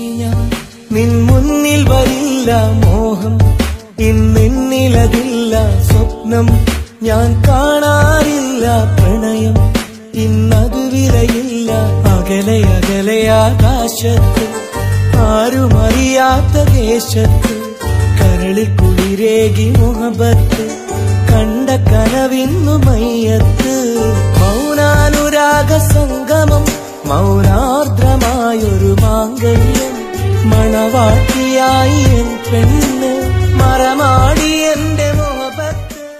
ഞാൻ നിൻ മുന്നിൽ വരില്ല മോഹം ഇന്നിന്നിലതില്ല സ്വപ്നം ഞാൻ കാണാറില്ല പ്രണയം ഇന്നത് വിലയില്ല അകലെ അകലെ ആകാശത്ത് ആരുമറിയാത്ത ദേശത്ത് കരളിൽ കുളിരേകി മുഹബത്ത് കണ്ട കനവിന്നു മയ്യത്ത് മൗനാനുരാഗ സംഗമം മൗനാർദ്രമായൊരു മാംഗല്യം മണവാട്ടിയായി എൻ പെണ്ണ്